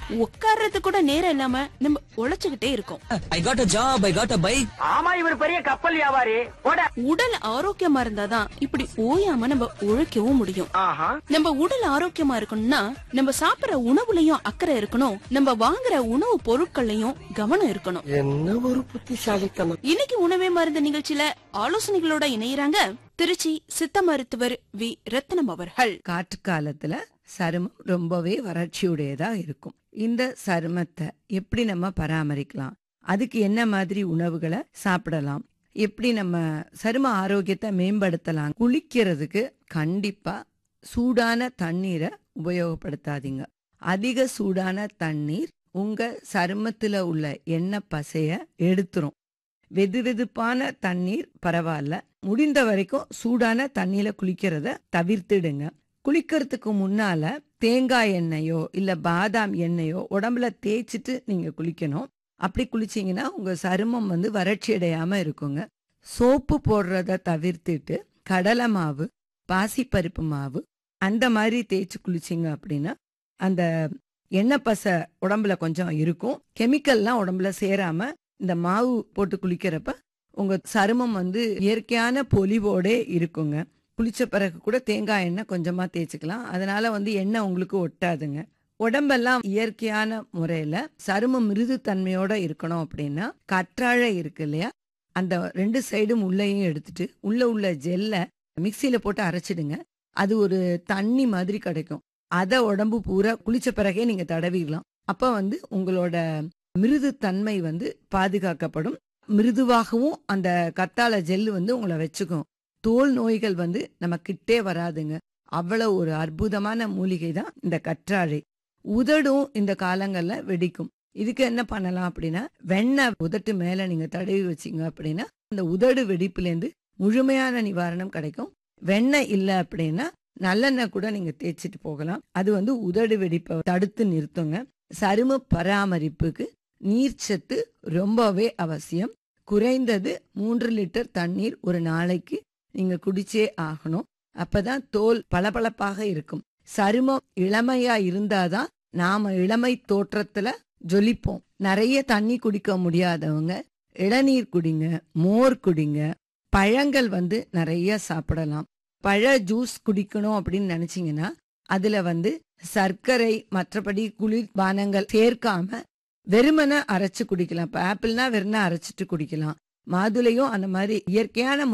உட்கார்றது கூட நேரம் இல்லாம நம்ம உழைச்சுக்கிட்டே இருக்கோம் I got a job I got a bike ஆமா இவர் பெரிய கப்பல் வியாபாரி போட உடல் ஆரோக்கியமா இருந்தாதான் இப்படி ஓயாம நம்ம உழைக்கவும் முடியும் ஆஹா நம்ம உடல் ஆரோக்கியமா இருக்கணும்னா நம்ம சாப்பிடுற உணவுலயும் அக்கறை இருக்கணும் நம்ம வாங்குற உணவு பொருட்கள்லயும் கவனம் இருக்கணும் என்ன ஒரு புத்திசாலித்தனம் இன்னைக்கு உணவே மருந்து நிகழ்ச்சியில ஆலோசனைகளோட இணையறாங்க திருச்சி சித்த மருத்துவர் வி ரத்னம் அவர்கள் காற்று காலத்துல சருமம் ரொம்பவே வறட்சியுடையதா இருக்கும் இந்த சருமத்தை எப்படி நம்ம பராமரிக்கலாம் அதுக்கு என்ன மாதிரி உணவுகளை சாப்பிடலாம் எப்படி நம்ம சரும ஆரோக்கியத்தை மேம்படுத்தலாம் குளிக்கிறதுக்கு கண்டிப்பா சூடான தண்ணீரை உபயோகப்படுத்தாதீங்க அதிக சூடான தண்ணீர் உங்க சருமத்துல உள்ள எண்ணெய் பசைய எடுத்துரும் வெது வெதுப்பான தண்ணீர் பரவாயில்ல முடிந்த வரைக்கும் சூடான தண்ணியில குளிக்கிறத தவிர்த்திடுங்க குளிக்கிறதுக்கு முன்னால தேங்காய் எண்ணெயோ இல்ல பாதாம் எண்ணெயோ உடம்புல தேய்ச்சிட்டு நீங்க குளிக்கணும் அப்படி குளிச்சீங்கன்னா உங்க சருமம் வந்து வறட்சி அடையாம இருக்குங்க சோப்பு போடுறத தவிர்த்துட்டு கடலை மாவு பாசிப்பருப்பு மாவு அந்த மாதிரி தேய்ச்சி குளிச்சிங்க அப்படின்னா அந்த எண்ணெய் பசை உடம்புல கொஞ்சம் இருக்கும் கெமிக்கல்லாம் உடம்புல சேராம இந்த மாவு போட்டு குளிக்கிறப்ப உங்க சருமம் வந்து இயற்கையான பொலிவோடே இருக்குங்க குளிச்ச பிறகு கூட தேங்காய் எண்ணெய் கொஞ்சமா தேய்ச்சிக்கலாம் அதனால வந்து எண்ணெய் உங்களுக்கு ஒட்டாதுங்க உடம்பெல்லாம் இயற்கையான முறையில சருமம் மிருதுத்தன்மையோட இருக்கணும் அப்படின்னா கற்றாழை இருக்கு இல்லையா அந்த ரெண்டு சைடும் உள்ளேயும் எடுத்துட்டு உள்ள உள்ள ஜெல்லை மிக்சியில போட்டு அரைச்சிடுங்க அது ஒரு தண்ணி மாதிரி கிடைக்கும் அத உடம்பு பூரா குளிச்ச பிறகே நீங்க தடவிடலாம் அப்ப வந்து உங்களோட மிருது தன்மை வந்து பாதுகாக்கப்படும் மிருதுவாகவும் அந்த கத்தாழை ஜெல்லு வந்து உங்களை வச்சுக்கும் தோல் நோய்கள் வந்து நம்ம கிட்டே வராதுங்க அவ்வளவு ஒரு அற்புதமான மூலிகை தான் இந்த கற்றாழை உதடும் இந்த காலங்கள்ல வெடிக்கும் இதுக்கு என்ன பண்ணலாம் அப்படின்னா வெண்ணெய் உதட்டு மேல நீங்க தடவி வச்சீங்க அப்படின்னா அந்த உதடு வெடிப்புலேருந்து முழுமையான நிவாரணம் கிடைக்கும் வெண்ணெய் இல்ல அப்படின்னா நல்லெண்ணெய் கூட நீங்க தேய்ச்சிட்டு போகலாம் அது வந்து உதடு வெடிப்பை தடுத்து நிறுத்துங்க சரும பராமரிப்புக்கு நீர்ச்சத்து ரொம்பவே அவசியம் குறைந்தது மூன்று லிட்டர் தண்ணீர் ஒரு நாளைக்கு நீங்க குடிச்சே ஆகணும் அப்பதான் தோல் பளபளப்பாக இருக்கும் சருமம் இளமையா இருந்தாதான் நாம இளமை தோற்றத்துல ஜொலிப்போம் நிறைய தண்ணி குடிக்க முடியாதவங்க இளநீர் குடிங்க மோர் குடிங்க பழங்கள் வந்து நிறைய சாப்பிடலாம் பழ ஜூஸ் குடிக்கணும் அப்படின்னு நினைச்சீங்கன்னா அதுல வந்து சர்க்கரை மற்றபடி குளிர் பானங்கள் சேர்க்காம வெறுமனை அரைச்சு குடிக்கலாம் இப்ப ஆப்பிள்னா வெறுமனை அரைச்சிட்டு குடிக்கலாம் மாதுளையும் அந்த மாதிரி இயற்கையான